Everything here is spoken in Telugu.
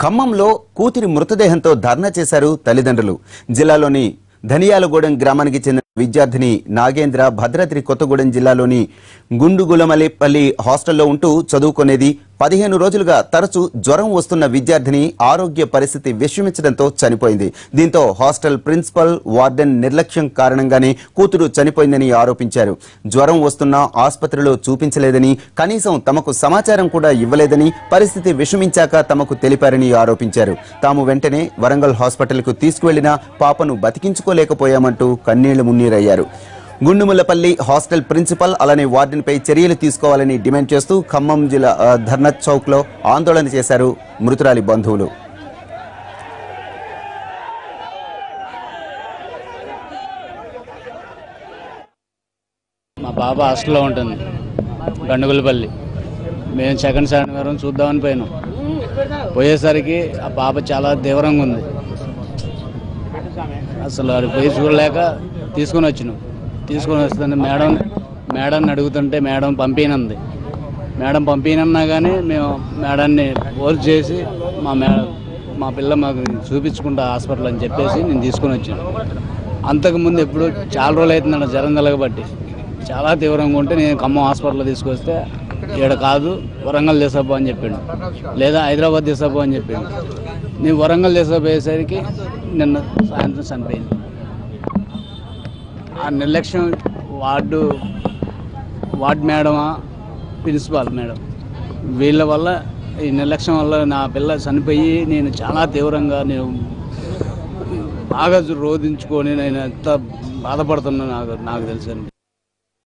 ఖమ్మంలో కూతురి మృతదేహంతో ధర్నా చేశారు తల్లిదండ్రులు జిల్లాలోని ధనియాలగూడెం గ్రామానికి చెందిన విద్యార్థిని నాగేంద్ర భద్రాద్రి కొత్తగూడెం జిల్లాలోని గుండుగులమలిపల్లి హాస్టల్లో ఉంటూ చదువుకునేది పదిహేను రోజులుగా తరచూ జ్వరం వస్తున్న విద్యార్థిని ఆరోగ్య పరిస్థితి విషమించడంతో చనిపోయింది దీంతో హాస్టల్ ప్రిన్సిపల్ వార్డెన్ నిర్లక్ష్యం కారణంగానే కూతురు చనిపోయిందని ఆరోపించారు జ్వరం వస్తున్నా ఆసుపత్రిలో చూపించలేదని కనీసం తమకు సమాచారం కూడా ఇవ్వలేదని పరిస్థితి విషమించాక తమకు తెలిపారని ఆరోపించారు తాము వెంటనే వరంగల్ హాస్పిటల్కు తీసుకువెళ్లినా పాపను బతికించుకోలేకపోయామంటూ కన్నీళ్లు మున్నీరయ్యారు గుండుముల్లపల్లి హాస్టల్ ప్రిన్సిపల్ అలానే వార్డెన్పై చర్యలు తీసుకోవాలని డిమాండ్ చేస్తూ ఖమ్మం జిల్లా ఆ, ధర్నా చౌక్లో ఆందోళన చేశారు మృతురాలి బంధువులు మా పాప హాస్టల్లో ఉంటుంది గండుగులపల్లి మేము సెకండ్ శనివారం చూద్దామని పోయినాం పోయేసరికి ఆ పాప చాలా తీవ్రంగా ఉంది అసలు అది పోయి చూడలేక తీసుకొని వచ్చినాం తీసుకొని వస్తుంది మేడం మేడాన్ని అడుగుతుంటే మేడం పంపినంది మేడం పంపినన్నా కానీ మేము మేడాన్ని ఫోర్స్ చేసి మా మేడం మా పిల్ల మాకు చూపించుకుంటా హాస్పిటల్ అని చెప్పేసి నేను తీసుకొని వచ్చాను అంతకుముందు ఎప్పుడు చాలా రోజులు అవుతుందండి జ్వరం కలగబట్టి చాలా తీవ్రంగా ఉంటే నేను ఖమ్మం హాస్పిటల్లో తీసుకొస్తే ఈడ కాదు వరంగల్ తీసుకుపో అని చెప్పిండు లేదా హైదరాబాద్ తీసుకుపో అని చెప్పిండు నేను వరంగల్ తీసుకుపోయేసరికి నిన్న సాయంత్రం చనిపోయింది ఆ నిర్లక్ష్యం వార్డు వార్డ్ మేడమా ప్రిన్సిపాల్ మేడం వీళ్ళ వల్ల ఈ నిర్లక్ష్యం వల్ల నా పిల్ల చనిపోయి నేను చాలా తీవ్రంగా నేను బాగా రోధించుకొని నేను ఎంత బాధపడుతున్నా నాకు నాకు తెలుసు